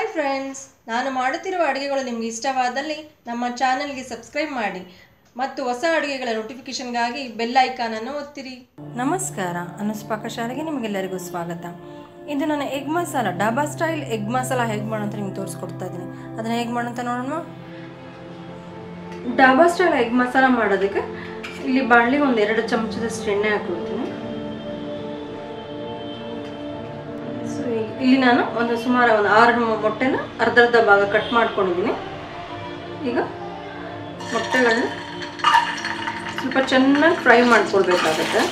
hi friends ನಾನು ಮಾಡುತ್ತಿರುವ ಅಡುಗೆಗಳು ನಿಮಗೆ ಇಷ್ಟವಾದಲ್ಲಿ ನಮ್ಮ ಚಾನಲ್ಗೆ ಸಬ್ಸ್ಕ್ರೈಬ್ ಮಾಡಿ ಮತ್ತು ಹೊಸ ಅಡುಗೆಗಳ ನೋಟಿಫಿಕೇಷನ್ಗಾಗಿ ಬೆಲ್ ಐಕಾನನ್ನು ಒತ್ತಿರಿ ನಮಸ್ಕಾರ ಅನುಸ್ ಪಾಕಶಾಲೆಗೆ ನಿಮಗೆಲ್ಲರಿಗೂ ಸ್ವಾಗತ ಇಂದು ನಾನು egg masala dhaba style egg masala ಹೇಗೆ ಮಾಡೋ ಅಂತ ನಿಮ್ಗೆ ತೋರಿಸ್ಕೊಡ್ತಾ ಇದ್ದೀನಿ ಅದನ್ನು ಹೇಗೆ ಮಾಡೋ ಅಂತ ನೋಡೋಣ ಡಾಬಾ ಸ್ಟೈಲ್ ಎಗ್ ಮಸಾಲ ಮಾಡೋದಕ್ಕೆ ಇಲ್ಲಿ ಬಾಣಲಿಗೆ ಒಂದು ಎರಡು ಚಮಚದಷ್ಟು ಎಣ್ಣೆ ಹಾಕೊಳ್ತೀನಿ ಸೊ ಇಲ್ಲಿ ನಾನು ಒಂದು ಸುಮಾರು ಒಂದು ಆರು ಮೊಟ್ಟೆನ ಅರ್ಧ ಅರ್ಧ ಭಾಗ ಕಟ್ ಮಾಡ್ಕೊಂಡಿದ್ದೀನಿ ಈಗ ಮೊಟ್ಟೆಗಳನ್ನ ಸ್ವಲ್ಪ ಚೆನ್ನಾಗಿ ಫ್ರೈ ಮಾಡ್ಕೊಳ್ಬೇಕಾಗತ್ತೆ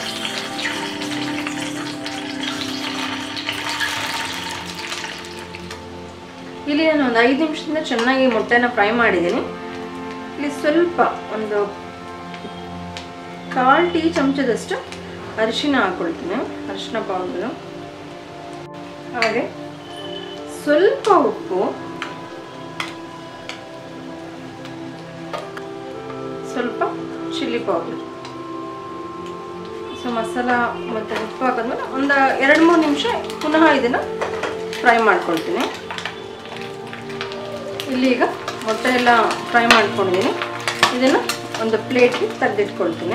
ಇಲ್ಲಿ ನಾನು ಒಂದು ಐದು ನಿಮಿಷದಿಂದ ಚೆನ್ನಾಗಿ ಮೊಟ್ಟೆನ ಫ್ರೈ ಮಾಡಿದ್ದೀನಿ ಇಲ್ಲಿ ಸ್ವಲ್ಪ ಒಂದು ಕಾಲು ಟೀ ಚಮಚದಷ್ಟು ಅರಿಶಿನ ಹಾಕೊಳ್ತೀನಿ ಅರಿಶಿನ ಪೌಡರ್ ಹಾಗೆ ಸ್ವಲ್ಪ ಉಪ್ಪು ಸ್ವಲ್ಪ ಚಿಲ್ಲಿ ಪೌಡರ್ ಸೊ ಮಸಾಲ ಮತ್ತು ಉಪ್ಪು ಹಾಕಿದ್ಮೇಲೆ ಒಂದು ಎರಡು ಮೂರು ನಿಮಿಷ ಪುನಃ ಇದನ್ನು ಫ್ರೈ ಮಾಡ್ಕೊಳ್ತೀನಿ ಇಲ್ಲಿ ಈಗ ಮೊಟ್ಟೆ ಎಲ್ಲ ಫ್ರೈ ಮಾಡ್ಕೊಂಡಿದ್ದೀನಿ ಇದನ್ನು ಒಂದು ಪ್ಲೇಟ್ಗೆ ತೆಗೆದಿಟ್ಕೊಳ್ತೀನಿ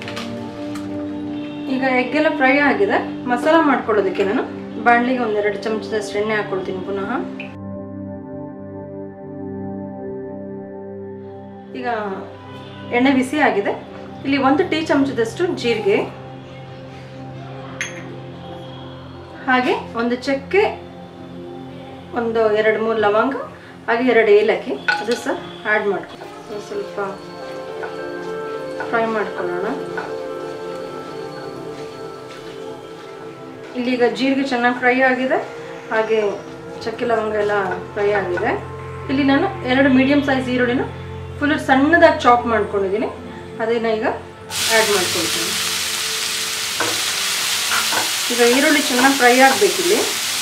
ಈಗ ಎಗ್ಗೆಲ್ಲ ಫ್ರೈ ಆಗಿದೆ ಮಸಾಲ ಮಾಡ್ಕೊಳ್ಳೋದಕ್ಕೆ ನಾನು ಬಾಣಲಿಗೆ ಒಂದೆರಡು ಚಮಚದಷ್ಟು ಎಣ್ಣೆ ಹಾಕೊಳ್ತೀನಿ ಪುನಃ ಈಗ ಎಣ್ಣೆ ಬಿಸಿ ಆಗಿದೆ ಇಲ್ಲಿ ಒಂದು ಟೀ ಚಮಚದಷ್ಟು ಜೀರಿಗೆ ಹಾಗೆ ಒಂದು ಚಕ್ಕೆ ಒಂದು ಎರಡು ಮೂರು ಲವಂಗ ಹಾಗೆ ಎರಡು ಏಲಕ್ಕಿ ಅದು ಸಹ ಆ್ಯಡ್ ಮಾಡ್ಕೊ ಸ್ವಲ್ಪ ಫ್ರೈ ಮಾಡ್ಕೊಳ್ಳೋಣ ಇಲ್ಲೀಗ ಜೀರಿಗೆ ಚೆನ್ನಾಗಿ ಫ್ರೈ ಆಗಿದೆ ಹಾಗೆ ಚಕ್ಕೆ ಲವಂಗ ಎಲ್ಲ ಫ್ರೈ ಆಗಿದೆ ಇಲ್ಲಿ ನಾನು ಎರಡು ಮೀಡಿಯಮ್ ಸೈಜ್ ಈರುಳ್ಳಿನ ಫುಲ್ ಸಣ್ಣದಾಗಿ ಚಾಪ್ ಮಾಡ್ಕೊಂಡಿದ್ದೀನಿ ಅದನ್ನ ಈಗ ಆ್ಯಡ್ ಮಾಡ್ಕೊಳ್ತೀನಿ ಈಗ ಈರುಳ್ಳಿ ಚೆನ್ನಾಗಿ ಫ್ರೈ ಆಗಬೇಕಿಲ್ಲಿ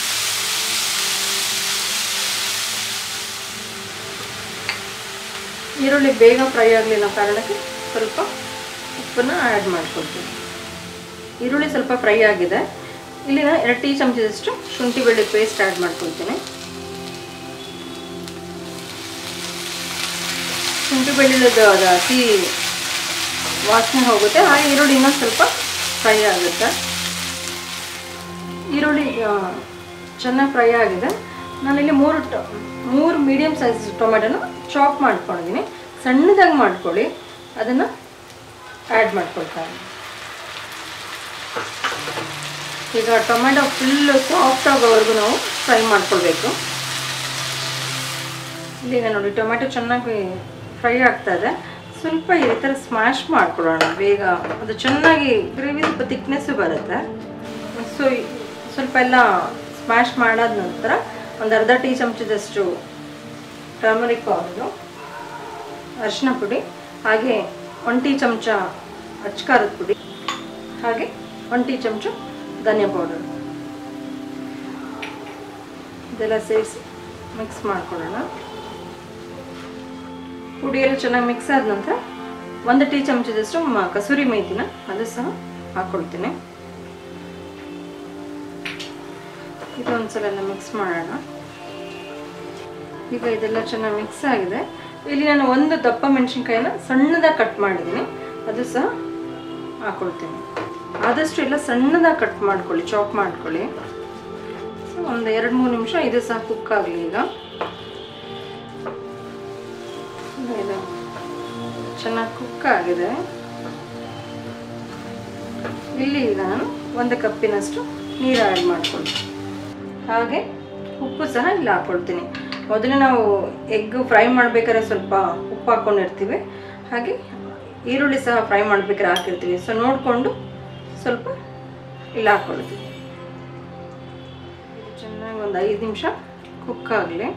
ಈರುಳ್ಳಿ ಬೇಗ ಫ್ರೈ ಆಗಲಿ ಅನ್ನೋ ಕಾರಣಕ್ಕೆ ಸ್ವಲ್ಪ ಉಪ್ಪನ್ನು ಆ್ಯಡ್ ಮಾಡ್ಕೊಳ್ತೀನಿ ಈರುಳ್ಳಿ ಸ್ವಲ್ಪ ಫ್ರೈ ಆಗಿದೆ ಇಲ್ಲಿ ನಾನು ಎರಡು ಟೀ ಚಮಚದಷ್ಟು ಶುಂಠಿ ಬೆಳ್ಳುಳ್ಳಿ ಪೇಸ್ಟ್ ಆ್ಯಡ್ ಮಾಡ್ಕೊಳ್ತೀನಿ ಶುಂಠಿ ಬೆಳ್ಳುಳ್ಳಿದು ಅದು ಹಸಿ ವಾಸನೆ ಹೋಗುತ್ತೆ ಹಾಗೆ ಈರುಳ್ಳಿ ಇನ್ನೊಂದು ಸ್ವಲ್ಪ ಫ್ರೈ ಆಗುತ್ತೆ ಈರುಳ್ಳಿ ಚೆನ್ನಾಗಿ ಫ್ರೈ ಆಗಿದೆ ನಾನಿಲ್ಲಿ ಮೂರು ಟ ಮೂರು ಮೀಡಿಯಮ್ ಸೈಜ್ ಟೊಮೆಟೊನ ಚಾಪ್ ಮಾಡ್ಕೊಂಡಿದ್ದೀನಿ ಸಣ್ಣದಾಗಿ ಮಾಡ್ಕೊಳ್ಳಿ ಅದನ್ನು ಆ್ಯಡ್ ಮಾಡ್ಕೊಳ್ತಾ ಈಗ ಟೊಮೆಟೊ ಫುಲ್ಲು ಸಾಫ್ಟ್ ಆಗೋವರೆಗೂ ನಾವು ಫ್ರೈ ಮಾಡ್ಕೊಳ್ಬೇಕು ಇಲ್ಲಿಗ ನೋಡಿ ಟೊಮೆಟೊ ಚೆನ್ನಾಗಿ ಫ್ರೈ ಆಗ್ತಾ ಇದೆ ಸ್ವಲ್ಪ ಈ ಥರ ಸ್ಮ್ಯಾಶ್ ಮಾಡ್ಕೊಳ್ಳೋಣ ಬೇಗ ಅದು ಚೆನ್ನಾಗಿ ಗ್ರೇವಿ ಸ್ವಲ್ಪ ತಿಕ್ನೆಸ್ಸು ಬರುತ್ತೆ ಸೊ ಸ್ವಲ್ಪ ಎಲ್ಲ ಸ್ಮ್ಯಾಶ್ ಮಾಡಾದ ನಂತರ ಒಂದು ಅರ್ಧ ಟೀ ಚಮಚದಷ್ಟು ಟರ್ಮರಿಕ್ ಪೌಡರು ಅರಿಶಿನ ಪುಡಿ ಹಾಗೆ ಒಂದು ಟೀ ಚಮಚ ಅಚ್ಕಾರದ ಪುಡಿ ಹಾಗೆ ಒಂದು ಟೀ ಚಮಚ ಧನಿಯಾ ಪೌಡರ್ ಇದೆಲ್ಲ ಸೇರಿಸಿ ಮಿಕ್ಸ್ ಮಾಡ್ಕೊಳ್ಳೋಣ ಪುಡಿ ಎಲ್ಲ ಚೆನ್ನಾಗಿ ಮಿಕ್ಸ್ ಆದ ನಂತರ ಒಂದು ಟೀ ಚಮಚದಷ್ಟು ಮ ಕಸೂರಿ ಮೇಥಿನ ಅದು ಸಹ ಹಾಕ್ಕೊಳ್ತೀನಿ ಇದು ಒಂದ್ಸಲ ಎಲ್ಲ ಮಿಕ್ಸ್ ಮಾಡೋಣ ಈಗ ಇದೆಲ್ಲ ಚೆನ್ನಾಗಿ ಮಿಕ್ಸ್ ಆಗಿದೆ ಇಲ್ಲಿ ನಾನು ಒಂದು ದಪ್ಪ ಮೆಣಸಿನ್ಕಾಯಿನ ಸಣ್ಣದಾಗಿ ಕಟ್ ಮಾಡಿದ್ದೀನಿ ಅದು ಸಹ ಹಾಕೊಳ್ತೀನಿ ಆದಷ್ಟು ಎಲ್ಲ ಸಣ್ಣದಾಗಿ ಕಟ್ ಮಾಡ್ಕೊಳ್ಳಿ ಚಾಪ್ ಮಾಡ್ಕೊಳ್ಳಿ ಸೊ ಒಂದು ಎರಡು ಮೂರು ನಿಮಿಷ ಇದು ಸಹ ಕುಕ್ ಆಗಲಿ ಈಗ ಇದು ಚೆನ್ನಾಗಿ ಕುಕ್ ಆಗಿದೆ ಇಲ್ಲಿ ಈಗ ನಾನು ಒಂದು ಕಪ್ಪಿನಷ್ಟು ನೀರು ಆ್ಯಡ್ ಮಾಡ್ಕೊಳ್ತೀನಿ ಹಾಗೆ ಉಪ್ಪು ಸಹ ಇಲ್ಲಿ ಹಾಕ್ಕೊಳ್ತೀನಿ ಮೊದಲು ನಾವು ಎಗ್ ಫ್ರೈ ಮಾಡ್ಬೇಕಾದ್ರೆ ಸ್ವಲ್ಪ ಉಪ್ಪು ಹಾಕ್ಕೊಂಡಿರ್ತೀವಿ ಹಾಗೆ ಈರುಳ್ಳಿ ಸಹ ಫ್ರೈ ಮಾಡ್ಬೇಕಾದ್ರೆ ಹಾಕಿರ್ತೀವಿ ಸೊ ನೋಡಿಕೊಂಡು ಸ್ವಲ್ಪ ಇಲ್ಲಿ ಹಾಕ್ಕೊಳ್ತೀವಿ ಚೆನ್ನಾಗಿ ಒಂದು ಐದು ನಿಮಿಷ ಕುಕ್ ಆಗಲಿ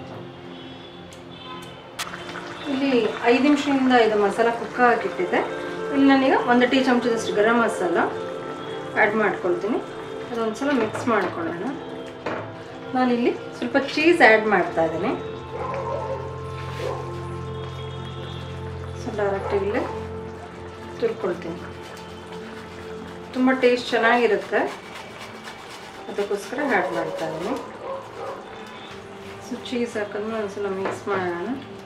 ಇಲ್ಲಿ ಐದು ನಿಮಿಷದಿಂದ ಇದು ಮಸಾಲ ಕುಕ್ ಹಾಕಿಟ್ಟಿದ್ದೆ ಇಲ್ಲಿ ನಾನೀಗ ಒಂದು ಟೀ ಚಮಚದಷ್ಟು ಗರಂ ಮಸಾಲ ಆ್ಯಡ್ ಮಾಡ್ಕೊಳ್ತೀನಿ ಅದೊಂದ್ಸಲ ಮಿಕ್ಸ್ ಮಾಡ್ಕೊಳ್ಳೋಣ ನಾನಿಲ್ಲಿ ಸ್ವಲ್ಪ ಚೀಸ್ ಆ್ಯಡ್ ಮಾಡ್ತಾ ಇದ್ದೀನಿ ಸೊ ಡೈರೆಕ್ಟ್ ಇಲ್ಲಿ ತುರ್ಕೊಳ್ತೀನಿ ತುಂಬ ಟೇಸ್ಟ್ ಚೆನ್ನಾಗಿರುತ್ತೆ ಅದಕ್ಕೋಸ್ಕರ ಆ್ಯಡ್ ಮಾಡ್ತಾ ಇದ್ದೀನಿ ಸೊ ಚೀಸ್ ಹಾಕಿದ್ಮೇಲೆ ಒಂದ್ಸಲ ಮಿಕ್ಸ್ ಮಾಡೋಣ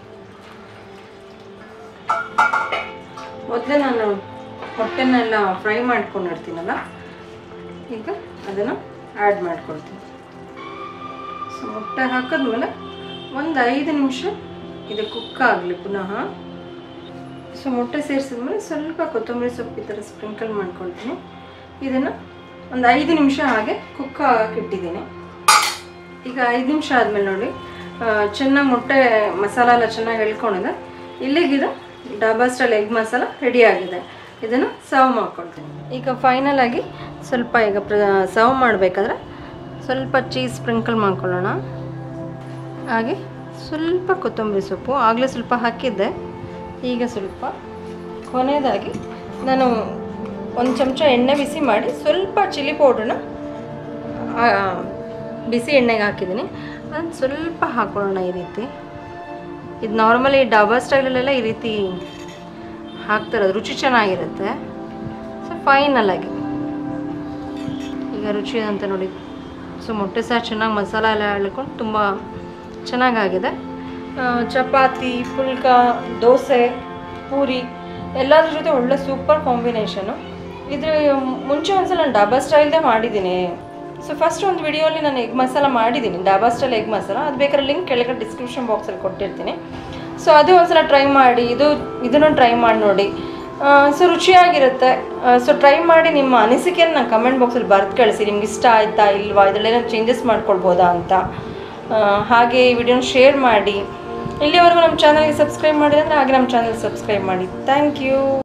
ಮೊದಲೇ ನಾನು ಹೊಟ್ಟೆನೆಲ್ಲ ಫ್ರೈ ಮಾಡ್ಕೊಂಡಿರ್ತೀನಲ್ಲ ಈಗ ಅದನ್ನು ಆ್ಯಡ್ ಮಾಡ್ಕೊಳ್ತೀನಿ ಸೊ ಮೊಟ್ಟೆ ಹಾಕಿದ್ಮೇಲೆ ಒಂದು ಐದು ನಿಮಿಷ ಇದು ಕುಕ್ ಆಗಲಿ ಪುನಃ ಸೊ ಮೊಟ್ಟೆ ಸೇರಿಸಿದ್ಮೇಲೆ ಸ್ವಲ್ಪ ಕೊತ್ತಂಬರಿ ಸೊಪ್ಪು ಈ ಥರ ಸ್ಪ್ರಿಂಕಲ್ ಮಾಡ್ಕೊಳ್ತೀನಿ ಇದನ್ನು ಒಂದು ಐದು ನಿಮಿಷ ಹಾಗೆ ಕುಕ್ ಆಗಕ್ಕೆ ಇಟ್ಟಿದ್ದೀನಿ ಈಗ ಐದು ನಿಮಿಷ ಆದಮೇಲೆ ನೋಡಿ ಚೆನ್ನಾಗಿ ಮೊಟ್ಟೆ ಮಸಾಲ ಎಲ್ಲ ಚೆನ್ನಾಗಿ ಎಳ್ಕೊಂಡಿದೆ ಇಲ್ಲಿಗಿದು dhaba style egg masala ready ಆಗಿದೆ ಇದನ್ನು ಸರ್ವ್ ಮಾಡ್ಕೊಳ್ತೀನಿ ಈಗ ಫೈನಲ್ ಆಗಿ ಸ್ವಲ್ಪ ಈಗ ಪ್ರ ಸರ್ವ್ ಮಾಡಬೇಕಾದ್ರೆ ಸ್ವಲ್ಪ ಚೀಸ್ ಸ್ಪ್ರಿಂಕಲ್ ಮಾಡ್ಕೊಳ್ಳೋಣ ಹಾಗೆ ಸ್ವಲ್ಪ ಕೊತ್ತಂಬರಿ ಸೊಪ್ಪು ಆಗಲೇ ಸ್ವಲ್ಪ ಹಾಕಿದ್ದೆ ಈಗ ಸ್ವಲ್ಪ ಕೊನೆಯದಾಗಿ ನಾನು ಒಂದು ಚಮಚ ಎಣ್ಣೆ ಬಿಸಿ ಮಾಡಿ ಸ್ವಲ್ಪ ಚಿಲ್ಲಿ ಪೌಡ್ರನ್ನ ಆ, ಬಿಸಿ ಎಣ್ಣೆಗೆ ಹಾಕಿದ್ದೀನಿ ಅದನ್ನು ಸ್ವಲ್ಪ ಹಾಕೊಳ್ಳೋಣ ಈ ರೀತಿ ಇದು ನಾರ್ಮಲಿ ಡಾಬಾ ಸ್ಟೈಲಲ್ಲೆಲ್ಲ ಈ ರೀತಿ ಹಾಕ್ತಾರೆ ಅದು ರುಚಿ ಚೆನ್ನಾಗಿರುತ್ತೆ ಸೊ ಫೈನಲ್ ಆಗಿ ಈಗ ರುಚಿ ಅಂತ ನೋಡಿ ಸೊ ಮೊಟ್ಟೆ ಸಹ ಚೆನ್ನಾಗಿ ಮಸಾಲ ಎಲ್ಲ ಎಳ್ಕೊಂಡು ತುಂಬ ಚೆನ್ನಾಗಾಗಿದೆ ಆ, ಚಪಾತಿ ಪುಲ್ಕ ದೋಸೆ ಪೂರಿ ಎಲ್ಲದ್ರ ಜೊತೆ ಒಳ್ಳೆ ಸೂಪರ್ ಕಾಂಬಿನೇಷನು ಇದ್ರ ಮುಂಚೆ ಒಂದ್ಸಲ ನಾನು ಡಾಬಾ ಸ್ಟೈಲ್ದೇ ಮಾಡಿದ್ದೀನಿ ಸೊ ಫಸ್ಟ್ ಒಂದು ವಿಡಿಯೋಲಿ ನಾನು ಎಗ್ ಮಸಾಲ ಮಾಡಿದ್ದೀನಿ ಡಾಬಾ ಸ್ಟೈಲ್ ಎಗ್ ಮಸಾಲ ಅದು ಬೇಕಾದ್ರೆ ಲಿಂಕ್ ಕೆಳಗಡೆ ಡಿಸ್ಕ್ರಿಪ್ಷನ್ ಬಾಕ್ಸಲ್ಲಿ ಕೊಟ್ಟಿರ್ತೀನಿ ಸೊ ಅದು ಒಂದ್ಸಲ ಟ್ರೈ ಮಾಡಿ ಇದು ಇದನ್ನು ಟ್ರೈ ಮಾಡಿ ನೋಡಿ ಸೊ ರುಚಿಯಾಗಿರುತ್ತೆ ಸೊ ಟ್ರೈ ಮಾಡಿ ನಿಮ್ಮ ಅನಿಸಿಕೆಯನ್ನು ನಾನು ಕಮೆಂಟ್ ಬಾಕ್ಸಲ್ಲಿ ಬರೆದು ಕಳಿಸಿ ನಿಮ್ಗೆ ಇಷ್ಟ ಆಯ್ತಾ ಇಲ್ವಾ ಇದರಲ್ಲೇನೋ ಚೇಂಜಸ್ ಮಾಡ್ಕೊಳ್ಬೋದಾ ಅಂತ ಆ, ಹಾಗೆ ಈ ವಿಡಿಯೋನ ಶೇರ್ ಮಾಡಿ ಇಲ್ಲಿವರೆಗೂ ನಮ್ಮ ಚಾನಲ್ಗೆ ಸಬ್ಸ್ಕ್ರೈಬ್ ಮಾಡಿದ್ರೆ ಹಾಗೆ ನಮ್ಮ ಚಾನಲ್ ಸಬ್ಸ್ಕ್ರೈಬ್ ಮಾಡಿ ಥ್ಯಾಂಕ್ ಯು